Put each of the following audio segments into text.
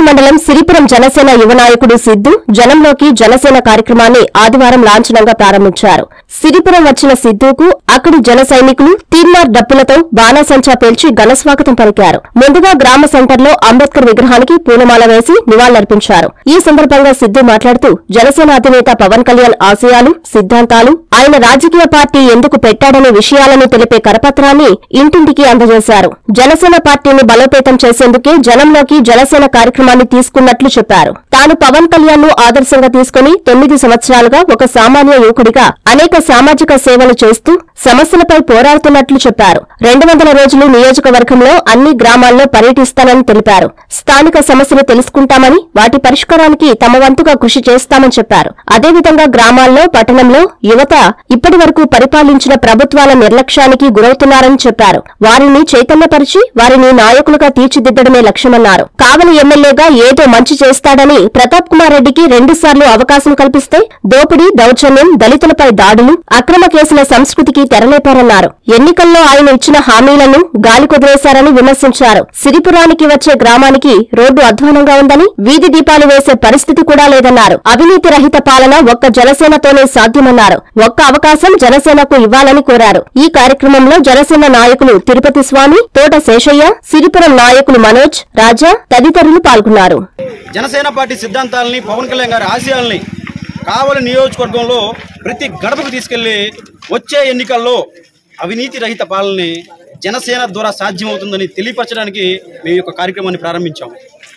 మండలం సిరిపురం జనసేన యువ నాయకుడు సిద్దు జనంలోకి జనసేన కార్యక్రమాన్ని ఆదివారం లాంఛనంగా ప్రారంభించారు సిరిపురం వచ్చిన సిద్దుకు అక్కడి జన సైనికులు తీన్మార్ డప్పులతో బాణాసంచా పేల్చి ఘనస్వాగతం పలికారు ముందుగా గ్రామ సెంటర్లో అంబేద్కర్ విగ్రహానికి పూలమాల వేసి నివాళులర్పించారు ఈ సందర్భంగా సిద్దు మాట్లాడుతూ జనసేన అధినేత పవన్ కళ్యాణ్ ఆశయాలు సిద్ధాంతాలు ఆయన రాజకీయ పార్టీ ఎందుకు పెట్టాడనే విషయాలను తెలిపే కరపత్రాన్ని ఇంటింటికి అందజేశారు జనసేన పార్టీని బలోపేతం చేసేందుకే జనంలోకి జనసేన కార్యక్రమాన్ని తీసుకున్నట్లు చెప్పారు తాను పవన్ కళ్యాణ్ ను ఆదర్శంగా తీసుకుని తొమ్మిది సంవత్సరాలుగా ఒక సామాన్య యువకుడిగా అనేక సామాజిక సేవలు చేస్తూ సమస్యలపై పోరాడుతున్నట్లు చెప్పారు రెండు వందల రోజులు నియోజకవర్గంలో అన్ని గ్రామాల్లో పర్యటిస్తానని తెలిపారు స్థానిక సమస్యలు తెలుసుకుంటామని వాటి పరిష్కారానికి తమ వంతుగా కృషి చేస్తామని చెప్పారు అదేవిధంగా గ్రామాల్లో పట్టణంలో యువత ఇప్పటి వరకు పరిపాలించిన ప్రభుత్వాల నిర్లక్ష్యానికి గురవుతున్నారని చెప్పారు వారిని చైతన్యపరిచి వారిని నాయకులుగా తీర్చిదిద్దడమే లక్ష్యమన్నారు కావలి ఎమ్మెల్యేగా ఏదో మంచి చేస్తాడని ప్రతాప్ కుమార్ రెడ్డికి రెండుసార్లు అవకాశం కల్పిస్తే దోపిడీ దౌర్జన్యం దళితులపై దాడులు అక్రమ కేసుల సంస్కృతికి తెరలేపారన్నారు ఎన్నికల్లో ఆయన ఇచ్చిన హామీలను గాలి కుదిరేశారని విమర్శించారు సిరిపురానికి వచ్చే గ్రామానికి రోడ్డు అధ్వానంగా ఉందని వీధి దీపాలు వేసే పరిస్థితి కూడా లేదన్నారు అవినీతి రహిత పాలన ఒక్క జనసేనతోనే సాధ్యమన్నారు ఒక్క అవకాశం జనసేనకు ఇవ్వాలని కోరారు ఈ కార్యక్రమంలో జనసేన నాయకులు తిరుపతి స్వామి తోట శేషయ్య సిరిపురం నాయకులు మనోజ్ రాజా తదితరులు పాల్గొన్నారు జనసేన పార్టీ సిద్ధాంతాలని పవన్ కళ్యాణ్ గారి ఆశయాల్ని కావలి నియోజకవర్గంలో ప్రతి గడపకు తీసుకెళ్లి వచ్చే ఎన్నికల్లో అవినీతి రహిత పాలనని జనసేన ద్వారా సాధ్యమవుతుందని తెలియపరచడానికి మేము ఈ యొక్క కార్యక్రమాన్ని ప్రారంభించాం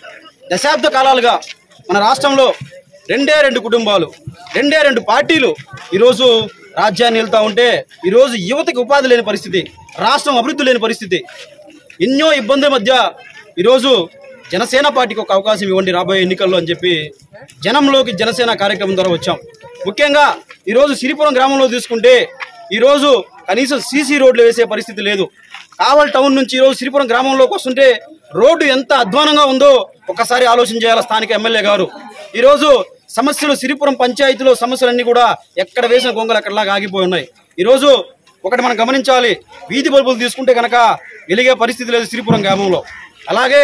దశాబ్ద కాలాలుగా మన రాష్ట్రంలో రెండే రెండు కుటుంబాలు రెండే రెండు పార్టీలు ఈరోజు రాజ్యాన్ని వెళ్తూ ఉంటే ఈరోజు యువతకి ఉపాధి లేని పరిస్థితి రాష్ట్రం అభివృద్ధి లేని పరిస్థితి ఎన్నో ఇబ్బందుల మధ్య ఈరోజు జనసేన పార్టీకి ఒక అవకాశం ఇవ్వండి రాబోయే ఎన్నికల్లో అని చెప్పి జనంలోకి జనసేన కార్యక్రమం ద్వారా వచ్చాం ముఖ్యంగా ఈరోజు సిరిపురం గ్రామంలో తీసుకుంటే ఈరోజు కనీసం సీసీ రోడ్లు వేసే పరిస్థితి లేదు కావల్ టౌన్ నుంచి ఈరోజు సిరిపురం గ్రామంలోకి వస్తుంటే రోడ్డు ఎంత అధ్వానంగా ఉందో ఒకసారి ఆలోచన చేయాలి స్థానిక ఎమ్మెల్యే గారు ఈరోజు సమస్యలు సిరిపురం పంచాయతీలో సమస్యలన్నీ కూడా ఎక్కడ వేసిన గొంగలు అక్కడలాగా ఆగిపోయి ఉన్నాయి ఈరోజు ఒకటి మనం గమనించాలి వీధి బల్బులు తీసుకుంటే కనుక వెలిగే పరిస్థితి లేదు సిరిపురం గ్రామంలో అలాగే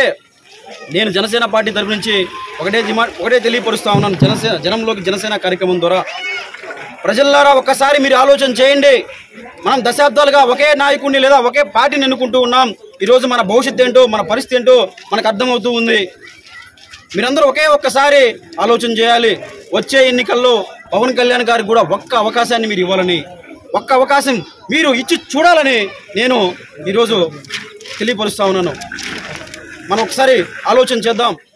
నేను జనసేన పార్టీ తరపు నుంచి ఒకటే డిమాండ్ ఒకటే తెలియపరుస్తా ఉన్నాను జనసేన జనంలోకి జనసేన కార్యక్రమం ద్వారా ప్రజల్లారా ఒక్కసారి మీరు ఆలోచన చేయండి మనం దశాబ్దాలుగా ఒకే నాయకుడిని లేదా ఒకే పార్టీని ఎన్నుకుంటూ ఉన్నాం ఈరోజు మన భవిష్యత్తు ఏంటో మన పరిస్థితి ఏంటో మనకు అర్థమవుతూ ఉంది మీరందరూ ఒకే ఒక్కసారి ఆలోచన చేయాలి వచ్చే ఎన్నికల్లో పవన్ కళ్యాణ్ గారికి కూడా ఒక్క అవకాశాన్ని మీరు ఇవ్వాలని ఒక్క అవకాశం మీరు ఇచ్చి చూడాలని నేను ఈరోజు తెలియపరుస్తా ఉన్నాను మనం ఒకసారి ఆలోచన చేద్దాం